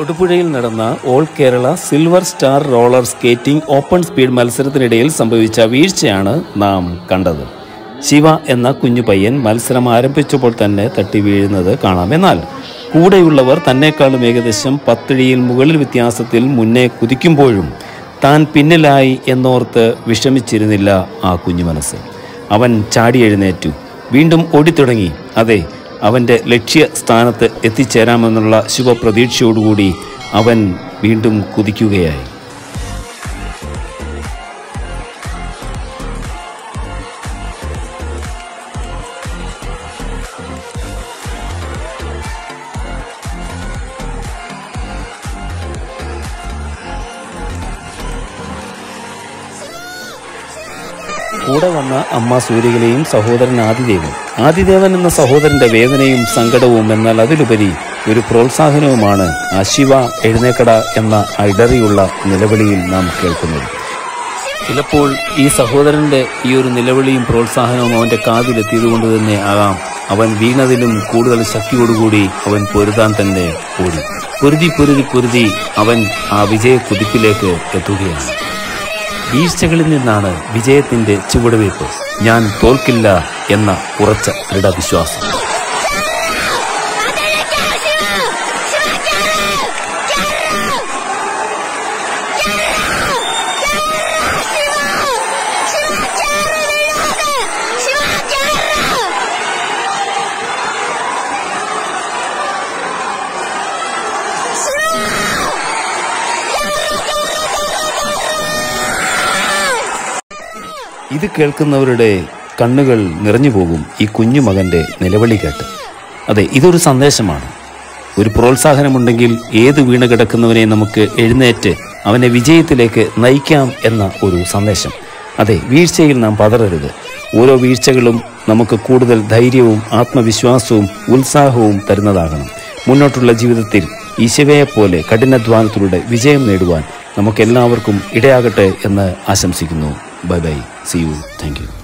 തൊടുപുഴയിൽ നടന്ന all Kerala silver star roller skating open speed മത്സരത്തിനിടയിൽ സംഭവിച്ച വീഴ്ചയാണ് നാം കണ്ടത് ശിവ എന്ന കുഞ്ഞു പയ്യൻ മത്സരം ആരംഭിച്ചപ്പോൾ തന്നെ തട്ടി വീഴുന്നത് കാണാം എന്നാൽ കൂടെയുള്ളവർ തന്നെക്കാളും ഏകദേശം പത്തിടിയിൽ മുകളിൽ വ്യത്യാസത്തിൽ മുന്നേ കുതിക്കുമ്പോഴും താൻ പിന്നിലായി എന്നോർത്ത് വിഷമിച്ചിരുന്നില്ല ആ കുഞ്ഞു മനസ്സ് അവൻ ചാടി എഴുന്നേറ്റു വീണ്ടും ഓടിത്തുടങ്ങി അതെ അവൻ്റെ ലക്ഷ്യ സ്ഥാനത്ത് എത്തിച്ചേരാമെന്നുള്ള ശുഭപ്രതീക്ഷയോടുകൂടി അവൻ വീണ്ടും കുതിക്കുകയായി കൂടെ വന്ന അമ്മ സൂര്യകലയും സഹോദരൻ ആദിദേവൻ ആദിദേവൻ എന്ന സഹോദരന്റെ വേദനയും സങ്കടവും എന്നാൽ അതിലുപരി ഒരു പ്രോത്സാഹനവുമാണ് ആ ശിവ എഴുന്നേക്കട എന്ന ഇടറിയുള്ള നിലവിളിയിൽ നാം കേൾക്കുന്നത് ചിലപ്പോൾ ഈ സഹോദരന്റെ ഈ ഒരു നിലവിളിയും പ്രോത്സാഹനവും അവന്റെ കാതിലെത്തിയതുകൊണ്ട് തന്നെ ആകാം അവൻ വീണതിലും കൂടുതൽ ശക്തിയോടുകൂടി അവൻ പൊരുതാൻ തന്നെ ഓടി പൊരുതി പൊരുതി പൊരുതി അവൻ ആ വിജയ കുതിപ്പിലേക്ക് എത്തുകയാണ് വീഴ്ചകളിൽ നിന്നാണ് വിജയത്തിന്റെ ചുവടുവയ്പ് ഞാൻ തോൽക്കില്ല എന്ന ഉറച്ച ദൃഢവിശ്വാസം ഇത് കേൾക്കുന്നവരുടെ കണ്ണുകൾ നിറഞ്ഞു പോകും ഈ കുഞ്ഞു മകന്റെ നിലവിളി കേട്ട് അതെ ഇതൊരു സന്ദേശമാണ് ഒരു പ്രോത്സാഹനമുണ്ടെങ്കിൽ ഏത് വീണ് കിടക്കുന്നവനെ നമുക്ക് എഴുന്നേറ്റ് അവനെ വിജയത്തിലേക്ക് നയിക്കാം എന്ന ഒരു സന്ദേശം അതെ വീഴ്ചയിൽ നാം പതറരുത് ഓരോ വീഴ്ചകളും നമുക്ക് കൂടുതൽ ധൈര്യവും ആത്മവിശ്വാസവും ഉത്സാഹവും തരുന്നതാകണം മുന്നോട്ടുള്ള ജീവിതത്തിൽ ഈശവയെപ്പോലെ കഠിനാധ്വാനത്തിലൂടെ വിജയം നേടുവാൻ നമുക്കെല്ലാവർക്കും ഇടയാകട്ടെ എന്ന് ആശംസിക്കുന്നു bye bye see you thank U